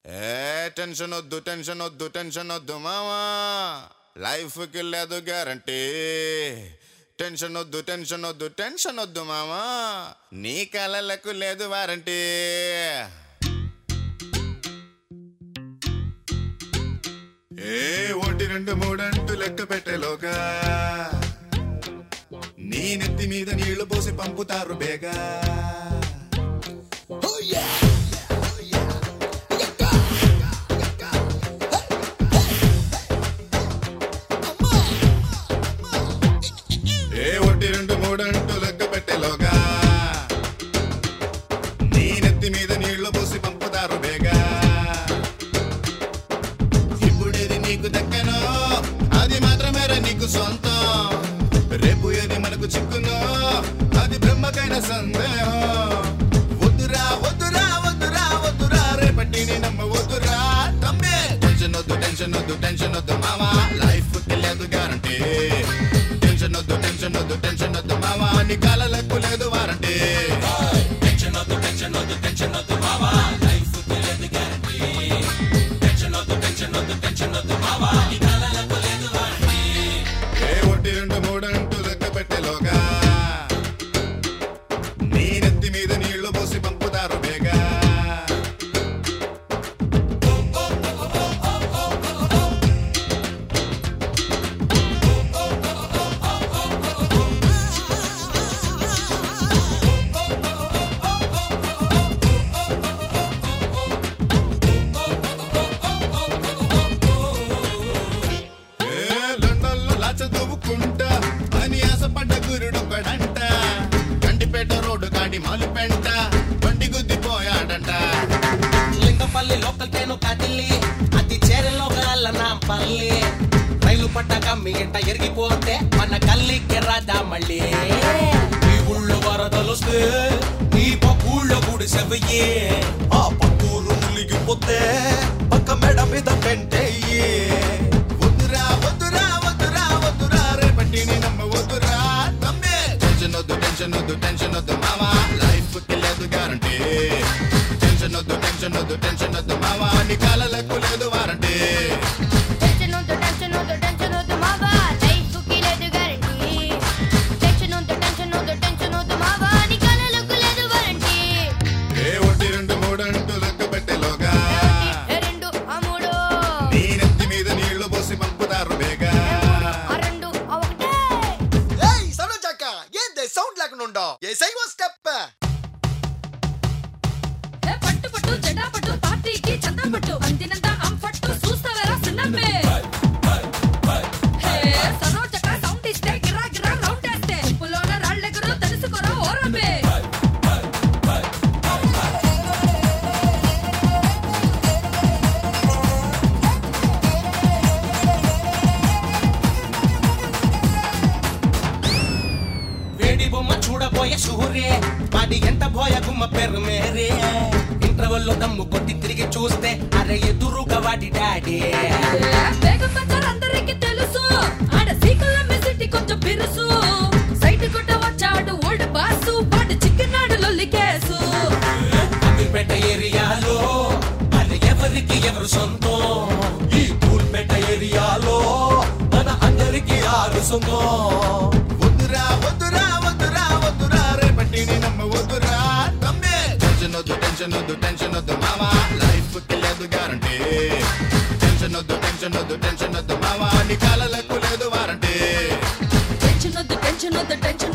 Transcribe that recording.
ఏ tension వద్దు tension వద్దు tension వద్దు మామా లైఫ్కి లేదు గ్యారంటీ టెన్షన్ వద్దు టెన్షన్ వద్దు టెన్షన్ వద్దు మామా నీ కలలకు లేదు వారంటీ ఏ ఒకటి రెండు మూడంటూ లెక్క పెట్టేలోగా నీ నెత్తి మీద నీళ్లు పోసి పంపుతారు బేగా ఏ ఒకటి రెండు మూడంటూ లెక్క పెట్టేలోగా నీ నెత్తి మీద నీళ్లు పోసి పంపుతారు బేగా ఇప్పుడేది నీకు దక్కనో అది మాత్రమే నీకు సొంతం రేపు ఏది మనకు చిక్కునో అది బ్రహ్మకైన సందేహం వద్దురా వద్దురా వద్దురా వద్దురా రేపటి నీ నమ్మ వద్దురా తమ్మే టెన్షన్ వద్దు టెన్షన్ వద్దు టెన్షన్ వద్దు మామా లైఫ్ లేదు గ్యారంటీ టెన్షన్ వద్దు టెన్షన్ వద్దు టెన్షన్ వద్దు మామా నీ కాలలకు లేదు వారంటీ ఏ ఒకటి రెండు మూడు అంటూ లెక్క పెట్టేలోగా నీ నెత్తి మీద నీళ్లు పోసి పంపుతారు బేగా ఏ లండన్లో లాచ దువ్వుకుంటా అని ఆశపడ్డ గురుడు ఒకడంట గండిపేట రోడ్డు కాడి మాలుపెంట బండి గుద్దిపోయాడంట లింగపల్లి లోకల్ ట్రైన్ కదిలి అది చేరలో నా పల్లి రైలు పట్టాక మీ ఇంట ఎరిగిపోతే మన కల్లికి రాదా మళ్ళీ ఈ ఊళ్ళో వరదలొస్తే నీ పక్కూళ్ళో గుడి సెవయ్యే ఆ పక్కూరు ములిగిపోతే పక్క మెడ మీద పెంటయ్యే వద్దురా వద్దురా వద్దురా వద్దురా రేపటి నీ నమ్మ వద్దురా తమ్మే టెన్షన్ వద్దు టెన్షన్ వద్దు టెన్షన్ వద్దు మామా లైఫ్ కి లేదు గ్యారంటీ టెన్షన్ వద్దు టెన్షన్ వద్దు టెన్షన్ వద్దు మామా నీ కాలలకు లేదు వారంటీ టెన్షన్ వద్దు టెన్షన్ వద్దు టెన్షన్ వద్దు మావా లైఫ్కి లేదు గ్యారంటీ టెన్షన్ వద్దు టెన్షన్ వద్దు టెన్షన్ వద్దు మావా నీ కలలకు లేదు వారంటీ ఏ ఒకటి రెండు మూడు అంటూ లెక్క పెట్టేలోగా ఏ రెండు ఆ మూడు నీ నెత్తి మీద నీళ్లు పోసి పంపుతారు బేగా ఆ రెండు ఆ ఒకటే ఏయ్ సరోజక్క ఏంది సౌండ్ లేకుండా ఏసైవో స్టెప్ ఏ పట్టు పట్టు జెండా పట్టు పార్టీకి చందా పట్టు అందినంత అంఫట్టు చూస్తావేరా సిన్నమ్మే హే సరోజక సౌండ్ ఇస్తే గిరా గిరా రౌండ్ వేస్తే ఉప్పులోన రాళ్ళెగురు తెలుసుకోరా ఓరమ్మే వేడి బొమ్మ చూడబోయే సూర్యే వాడి ఎంత పోయ గుమ్మ పేరు మేరే ఇంటర్వెల్లో దమ్ము కొట్టి తిరిగి చూస్తే అరే ఎదురుగా వాడి డాడీ వేగం బజార్ అందరికి తెలుసు ఆడ సీకుల మెసిటీ కొంచెం బిరుసు సైట్ కొట్ట వచ్చాడు ఓల్డ్ బాసు వాడు చిక్కినాడు లొల్లి కేసు అమీర్పేట ఏరియాలో అది ఎవరికి ఎవరు సొంతం ఈ పూల్పేట ఏరియాలో మన అందరికి ఆరు సొంతం వద్దురా వద్దురా వద్దురా వద్దురా రేపటి నీ నమ్మ వద్దురా తమ్మే టెన్షన్ వద్దు టెన్షన్ వద్దు టెన్షన్ వద్దు మామా లైఫ్ కి లేదు గ్యారంటీ టెన్షన్ వద్దు టెన్షన్ వద్దు టెన్షన్ వద్దు మామా నీ కాలలకు లేదు వారంటీ టెన్షన్ వద్దు టెన్షన్ వద్దు టెన్షన్